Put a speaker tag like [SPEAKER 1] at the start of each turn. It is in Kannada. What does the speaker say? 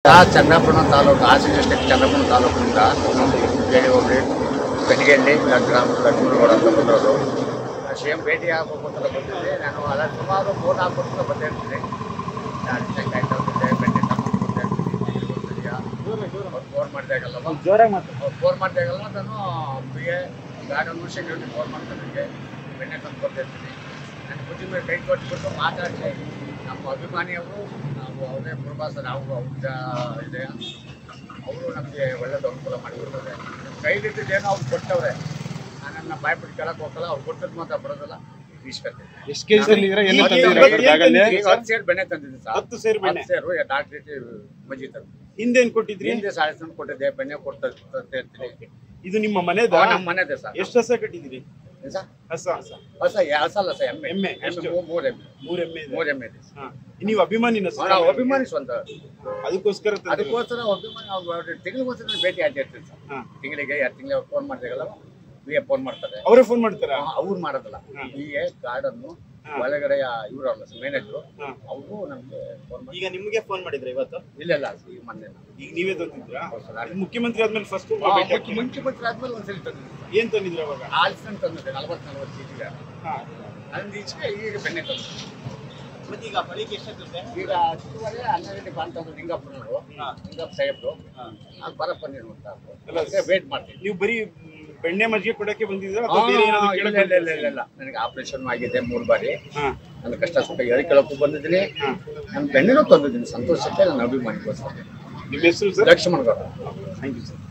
[SPEAKER 1] ಚಂದ್ರಾಪುರ ತಾಲೂಕು ಹಾಸನ ಡಿಸ್ಟಿಕ್ ಚಂದ್ರಾಪುರ ತಾಲೂಕಿನಿಂದ ಹೇಳಿ ಹೋಗ್ರಿ ಬೆಳಗ್ಗೆಯಲ್ಲಿ ಗ್ರಾಮ ಲಕ್ಷ್ಮಣಗೌಡ ಅಂತ ಬಂದಿರೋದು ಸಿ ಎಂ ಭೇಟಿ ಆಗಬೇಕು ಅಂತ ಬಂದಿದ್ದೆ ನಾನು ಅಲ್ಲ ಸುಮಾರು ಮೂರು ನಾಲ್ಕು ವರ್ಷದಿಂದ ಬಂದೇ ಇರ್ತೀನಿ ನಾನು ತೆಂಗಾಯಿ ತಗೊಂಡಿದ್ದೆ ಬೆಣ್ಣೆ ತಗೊಂಡಿದ್ದೆ ಫೋನ್ ಮಾಡಿದಾಗಲ್ಲ
[SPEAKER 2] ಜೋರಾಗಿ ಮಾತು
[SPEAKER 1] ಫೋನ್ ಮಾಡಿದಾಗೆಲ್ಲ ನಾನು ಬಿಗೆ ಗಾರ್ಡನ್ ಸೆಕ್ಯೂರಿಟಿ ಫೋನ್ ಮಾಡ್ತೀನಿ ನನಗೆ ಬೆಣ್ಣೆ ತಂದು ಕೊಡ್ತಿರ್ತೀನಿ ನಾನು ಬುದ್ಧಿ ಮೇಲೆ ಕೈ ಕೊಟ್ಬಿಟ್ಟು ಮಾತಾಡ್ತೀನಿ ನಮ್ಮ ಅಭಿಮಾನಿಯವರು ನಾವು ಅವರೇ ಪ್ರವಾಸ ನಾವು ಅವ್ರ ಇದೆ ಅವರು ನಮಗೆ ಒಳ್ಳೇದು ಅನುಕೂಲ ಮಾಡಿಕೊಡ್ತಾರೆ ಕೈಲಿಟ್ಟಿದ್ದೇನೋ ಅವ್ರು ಕೊಟ್ಟವ್ರೆ ನಾನನ್ನ ಬಾಯ್ಬಿಟ್ಟು ಕೇಳಕ್ಕೆ ಹೋಗಲ್ಲ ಅವ್ರು ಕೊಟ್ಟದ್ದು ಮಾತ್ರ ಬರೋದಲ್ಲ ಇಸ್ಕೊತೀನಿ
[SPEAKER 2] ಎಷ್ಟು ಕೆಜಿ ಇದ್ರೆ ಏನು
[SPEAKER 1] ಮತ್ತೆ
[SPEAKER 2] ತಂದಿದ್ದೀರಾ
[SPEAKER 1] ಇವತ್ತು
[SPEAKER 2] ಬ್ಯಾಗಲ್ಲಿ?
[SPEAKER 1] ಈಗ ಹತ್ತು ಸೇರು ಬೆಣ್ಣೆ ತಂದಿದ್ದೀನಿ ಸರ್
[SPEAKER 2] ಹತ್ತು ಸೇರು ಬೆಣ್ಣೆ
[SPEAKER 1] ಹತ್ತು ಸೇರು ನಾಲ್ಕು ರೀತಿ ಮಜ್ಜಿ ತಂದು
[SPEAKER 2] ಹಿಂದೆ ಏನ್ ಕೊಟ್ಟಿದ್ರಿ
[SPEAKER 1] ಹಿಂದೆ ಸಾಡೆ ತಂದು ಕೊಟ್ಟಿದ್ದೆ ಬೆಣ್ಣೆ ಕೊಡ್ತಾ ಇರ್ತೀನಿ
[SPEAKER 2] ಇದು ನಿಮ್ಮ ಮನೆದ
[SPEAKER 1] ಅವ ನಮ್ಮ ಮನೆದೆ ಸರ್
[SPEAKER 2] ಎಷ್ಟು ಹಸ ಕಟ್ಟಿದಿರಿ
[SPEAKER 1] ಏನ್ ಸರ್
[SPEAKER 2] ಹಸ ಹಸ
[SPEAKER 1] ಹೊಸ ಹಸಲ್ಲ ಸರ್ ಎಮ್ಮೆ
[SPEAKER 2] ಎಮ್ಮೆ,
[SPEAKER 1] ಎಮ್ಮೆ
[SPEAKER 2] ಎಷ್ಟು?
[SPEAKER 1] ಮೂ- ಮೂರ್ ಎಮ್ಮೆ
[SPEAKER 2] ಮೂರ್ ಎಮ್ಮೆ ಇದೆ
[SPEAKER 1] ಮೂರ್ ಎಮ್ಮೆ ಇದೆ
[SPEAKER 2] ಹಾ. ನೀವು ಅಭಿಮಾನಿನ
[SPEAKER 1] ಅವ್ರು ನಾವು ಅಭಿಮಾನಿ ಸ್ವಂತ
[SPEAKER 2] ಅದಕ್ಕೋಸ್ಕರ ತಂದಿರೋದು.
[SPEAKER 1] ಅದಕ್ಕೋಸ್ಕರ ಅಭಿಮಾನಿ ಅವ್ರು ತಿಂಗಳಿಗೋಸ್ಕರ ಭೇಟಿ ಆಗ್ತಿರ್ತೀನಿ ಸರ್
[SPEAKER 2] ಹಾ.
[SPEAKER 1] ತಿಂಗಳಿಗೆ ಎರಡು ತಿಂಗಳಿಗೆ ಫೋನ್ ಮಾಡಿದಾಗಲ್ಲ ಬಿ ಎ ಫೋನ್ ಮಾಡ್ತಾರೆ
[SPEAKER 2] ಅವರೇ ಫೋನ್ ಮಾಡ್ತಾರಾ
[SPEAKER 1] ಅವ್ರು ಮಾಡೋದಲ್ಲ
[SPEAKER 2] ಹಾ.
[SPEAKER 1] ಬಿ ಎ ಗಾರ್ಡನ್ನು
[SPEAKER 2] ಹಾ.
[SPEAKER 1] ಒಳಗಡೆ ಇವರಲ್ಲ ಮ್ಯಾನೇಜರು
[SPEAKER 2] ಹಾ.
[SPEAKER 1] ಅವರು ನಮಗೆ ಫೋನ್ ಮಾಡಿ
[SPEAKER 3] ಈಗ ನಿಮಗೆ ಫೋನ್ ಮಾಡಿದ್ರೆ ಇವತ್ತು
[SPEAKER 1] ಇಲ್ಲ ಇಲ್ಲ ಈ ಮೊನ್ನೆ
[SPEAKER 2] ಈಗ ನೀವೇ ತಂದಿದ್ರಾ
[SPEAKER 1] ಹೌದು ಸರ್.
[SPEAKER 2] ಇದು ಮುಖ್ಯಮಂತ್ರಿ ಆದ್ಮೇಲೆ ಫಸ್ಟ್
[SPEAKER 1] ಆ, ಮುಖ್ಯ- ಮುಖ್ಯಮಂತ್ರಿ ಆದ್ಮೇಲೆ ಒಂದ್ಸಲಿ ತಂದಿದ್ದೆ ಸರ್.
[SPEAKER 2] ಏನ್ ತಂದಿದ್ರ ಅವಾಗ
[SPEAKER 1] ಆಲ್ಸನ್ ತಂದಿದ್ದೆ ನಲವತ್ತು ನಲವತ್ತು ಚೀಟಿಗೆ
[SPEAKER 2] ಹಾ.
[SPEAKER 1] ಅಲ್ಲಿಂದ ಈಚೆಗೆ ಈಗ ಬೆಣ್ಣೆ ತಂದಿದ್ದೆ
[SPEAKER 3] ಮತ್ತೆ ಈಗ ಬಳಿಕ ಎಷ್ಟಾಗುತ್ತೆ
[SPEAKER 1] ಈಗ ಚಿಕ್ಕವರೇ ಹನ್ನೆರಡು ಕಾಣ್ತಂದ್ರು ಲಿಂಗಪ್ಪನವರು ಲಿಂಗಪ್ಪ ಸಾಹೇಬ್ರು ಅದು ಬರಪ್ಪ ನೀನು ಅಂತ
[SPEAKER 2] ಅಲ್ಲ,
[SPEAKER 1] ವೇಟ್ ಮಾಡ್ತೀನಿ
[SPEAKER 2] ನೀವು ಬರೀ ಮ್, ಬೆಣ್ಣೆ ಮಜ್ಜಿಗೆ ಕೊಡಕ್ಕೆ ಬಂದಿದ್ರ
[SPEAKER 1] ಆ,
[SPEAKER 2] ಅಥವಾ ಬೇರೆ ಏನಾದ್ರು
[SPEAKER 1] ಇಲ್ಲ,
[SPEAKER 2] ಕೇಳಕ್
[SPEAKER 1] ಇಲ್ಲ, ಇಲ್ಲ, ಇಲ್ಲ, ಇಲ್ಲ. ನನಗೆ ಆಪರೇಷನ್ ಆಗಿದೆ ಮೂರು ಬಾರಿ
[SPEAKER 2] ಹಾ
[SPEAKER 1] ನನ್ನ ಕಷ್ಟ ಸುಖ ಹೇಳಿ ಕೇಳಕ್ಕೂ ಬಂದಿದ್ದೀನಿ
[SPEAKER 2] ಹಾ.
[SPEAKER 1] ನಾನು ಬೆಣ್ಣೆನೂ ತಂದಿದ್ದೀನಿ ಸಂತೋಷಕ್ಕೆ ನನ್ನ ಅಭಿಮಾನಿಗೋಸ್ಕರ
[SPEAKER 2] ನಿಮ್ಮ ಹೆಸರು sir
[SPEAKER 1] Laxman Gowda
[SPEAKER 2] thank you sir